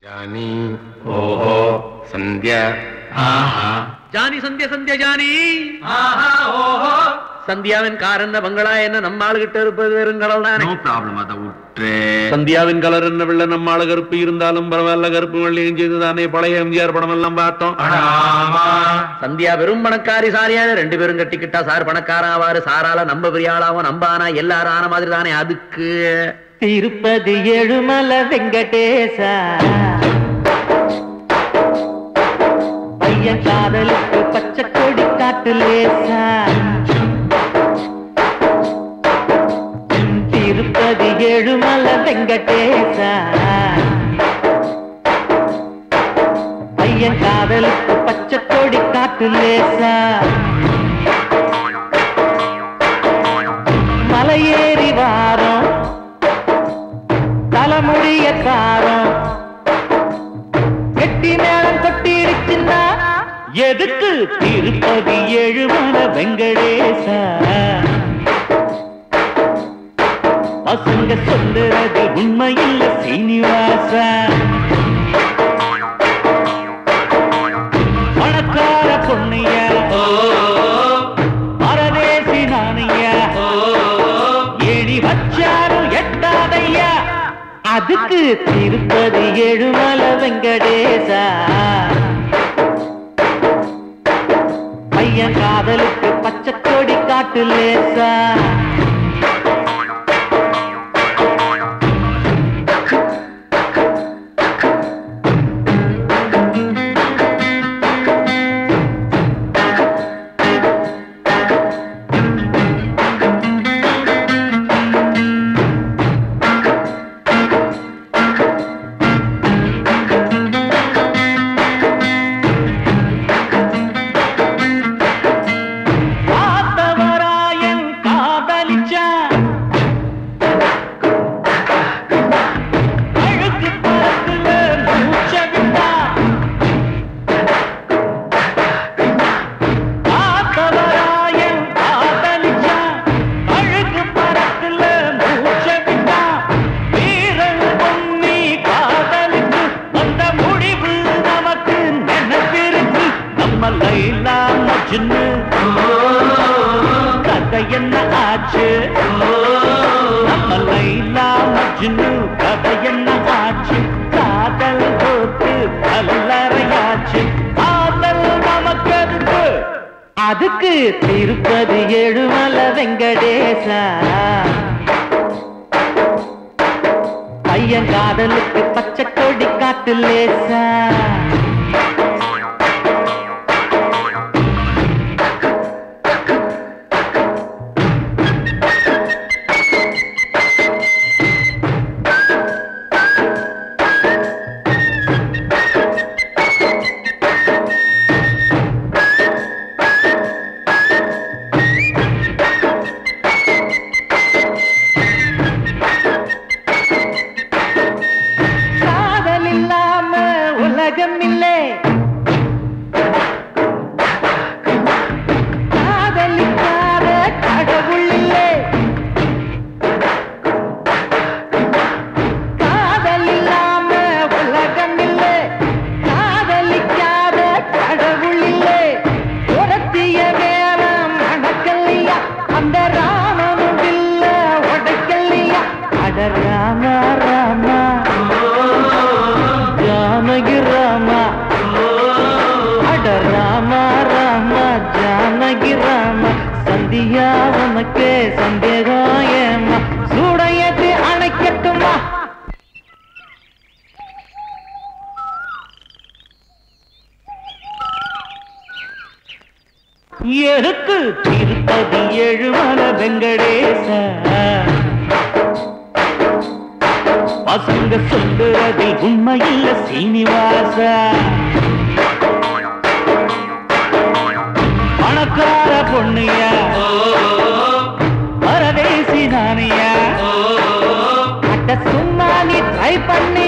ಜಾನಿ ಓಹೋ Sandhya Johnny Sandhya Sandhya Johnny சந்தியாவின் car என்ன பங்களா என்ன நம்ம ஆளுகிட்ட இருப்பது வெறுங்கடல் தானே ನೋ ಪ್ರಾಬ್ಲಮ್ ಅದ ಉಟ್ರೆ சந்தியாவின் கலர் என்ன வெள்ள நம்ம ஆளு கருப்பு இருந்தாலும் பரவாயில்ல கருப்பு வெள்ளையும் செய்து தானே பழைய எம்ஜிஆர் படம் எல்லாம் பார்த்தோம் சந்தியா வெறும் பணக்காரி சாரியான ரெண்டு பேரும் கட்டிக்கிட்டா சார் பணக்காரன் ஆவாரு சாரால நம்ம பெரிய ஆளாவும் நம்ம ஆனா எல்லாரும் ஆன மாதிரி தானே அதுக்கு திருப்பதி எழுமல வெங்கடேசா பையன் காதலுக்கு பச்சை கொடி காட்டு லேசா திருப்பதி எழுமல வெங்கடேசா பையன் காதலுக்கு பச்சை கொடி காட்டு லேசா மலையேறி வாரம் தலைமுடிய காரம் கெட்டி மேளம் கொட்டிருச்சுன்னா எதுக்கு திருப்பதி எழுமல வெங்கடேசா பசங்க சொல்லுறது உண்மையில்ல சீனிவாசா பணக்கார பொண்ணையா பரதேசி நானையா ஏணி வச்சாரும் எட்டாதையா அதுக்கு திருப்பதி எழுமல வெங்கடேசா பையன் காதலுக்கு பச்சை கொடி காட்டு லேசா காத்தவராயன் காதலிச்சான் அழுக்கு பறக்குல மூச்ச விட்டான் காத்தவராயன் காதலிச்சான் அழுக்கு பறக்குல மூச்ச விட்டான் வீரன் பொன்னி காதலுக்கு அந்த முடிவு நமக்கு நினைப்பிருக்கு நம்ம லைலா மஜ்னு கதை என்ன ஆச்சு நம்ம லைலா மஜ்னு கதை என்ன ஆச்சு காதல் போட்டு கல்லறையாச்சு காதல் நமக்கு அதுக்கு அதுக்கு திருப்பதி எழுமல வெங்கடேசா பையன் காதலுக்கு பச்சை கொடி காட்டு லேசா காதல் இல்லாம உலகம் இல்லை காதலிக்காத கடவுள் இல்லை காதல் இல்லாம உலகம் இல்லை காதலிக்காத கடவுள் இல்லை உரத்திய வேலம் மணக்கல்லையா அந்த ராமனும் இல்ல உடைக்கல்லையா அட ராமா ராமா ஜானகி ராமா அட ராமா ராமா ஜானகி ராமா சந்தியா உனக்கு சந்தேகம் ஏமா சூடையது அணைக்கட்டுமா எதுக்கு திருப்பதி எழுமல வெங்கடேச பசங்க சொல்லுறதில் உண்மையில்ல சீனிவாச பணக்கார பொண்ணுயா பரதேசி நானியா அட்ட சும்மா நீ ட்ரை பண்ணி